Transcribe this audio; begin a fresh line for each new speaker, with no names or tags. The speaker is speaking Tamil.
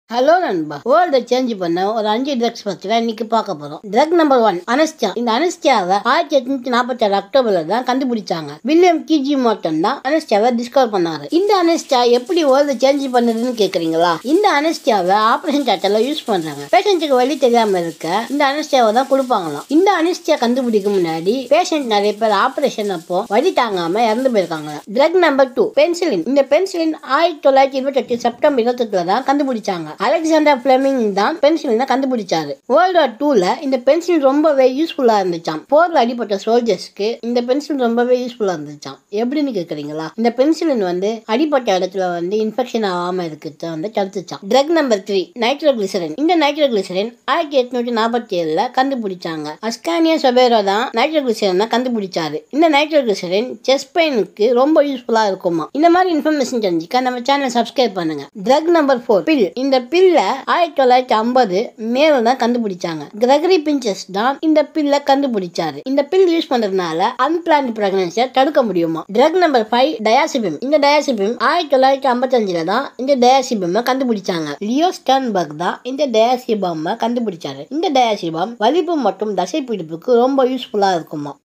ஹலோ நண்பா வேர்ல்டை சேஞ்ச் பண்ண ஒரு அஞ்சு ட்ரக்ஸ் பத்தி தான் இன்னைக்கு பார்க்க போறோம் ட்ரக் நம்பர் ஒன் அனஸ்டியா இந்த அனஸ்டியாவை ஆயிரத்தி எட்நூத்தி நாற்பத்தி ஏழு அக்டோபர்ல தான் கண்டுபிடிச்சாங்க வில்லியம் கிஜி மோட்டன் தான் அனஸ்டியாவை டிஸ்கவர் பண்ணாரு இந்த அனஸ்டியா எப்படி வேர்ல்டு சேஞ்ச் பண்ணுதுன்னு கேக்குறீங்களா இந்த அனஸ்டியாவை ஆபரேஷன் தியேட்டர்ல யூஸ் பண்றாங்க பேஷண்ட்டுக்கு வழி தெரியாம இருக்க இந்த அனஸ்டியாவை தான் கொடுப்பாங்களாம் இந்த அனஸ்டியா கண்டுபிடிக்க முன்னாடி பேஷண்ட் நிறைய பேர் ஆபரேஷன் அப்போ வழி தாங்காம இறந்து போயிருக்காங்க ட்ரக் நம்பர் டூ பென்சிலின் இந்த பென்சிலின் ஆயிரத்தி தொள்ளாயிரத்தி இருபத்தி எட்டு செப்டம்பர் இருபத்தெட்டுல தான் கண்டுபிடிச்சாங்க அலெக்சாண்டர் பிளமிங் தான் பென்சிலினை கண்டுபிடிச்சாரு வேர்ல்டு வார் டூல இந்த பென்சில் ரொம்பவே யூஸ்ஃபுல்லா இருந்துச்சாம் போர்ல அடிப்பட்ட சோல்ஜர்ஸ்க்கு இந்த பென்சில் ரொம்பவே யூஸ்ஃபுல்லா இருந்துச்சாம் எப்படின்னு கேக்குறீங்களா இந்த பென்சிலின் வந்து அடிப்பட்ட இடத்துல வந்து இன்ஃபெக்ஷன் ஆகாம இருக்கிறத வந்து தடுத்துச்சாம் ட்ரக் நம்பர் த்ரீ நைட்ரோகிளிசரின் இந்த நைட்ரோகிளிசரின் ஆயிரத்தி எட்நூத்தி நாற்பத்தி ஏழுல கண்டுபிடிச்சாங்க அஸ்கானியா சொபேரோ தான் நைட்ரோகிளிசரினை கண்டுபிடிச்சாரு இந்த நைட்ரோகிளிசரின் செஸ்ட் பெயினுக்கு ரொம்ப யூஸ்ஃபுல்லா இருக்குமா இந்த மாதிரி இன்ஃபர்மேஷன் தெரிஞ்சுக்க நம்ம சேனல் சப்ஸ்கிரைப் பண்ணுங்க ட்ரக் நம்பர் ஃபோர் பில் இந்த பில்ல ஆயிரத்தி தொள்ளாயிரத்தி ஐம்பது மேல தான் கண்டுபிடிச்சாங்க கிரகரி பிஞ்சஸ் தான் இந்த பில்ல கண்டுபிடிச்சாரு இந்த பில் யூஸ் பண்றதுனால அன்பிளான்ட் பிரெக்னன்சியை தடுக்க முடியுமா ட்ரக் நம்பர் ஃபைவ் டயாசிபிம் இந்த டயாசிபிம் ஆயிரத்தி தொள்ளாயிரத்தி ஐம்பத்தஞ்சுல தான் இந்த டயாசிபம் கண்டுபிடிச்சாங்க லியோ ஸ்டர்ன்பர்க் தான் இந்த டயாசிபாம் கண்டுபிடிச்சாரு இந்த டயாசிபாம் வலிப்பு மற்றும் தசை பிடிப்புக்கு ரொம்ப யூஸ்ஃபுல்லா இருக்குமா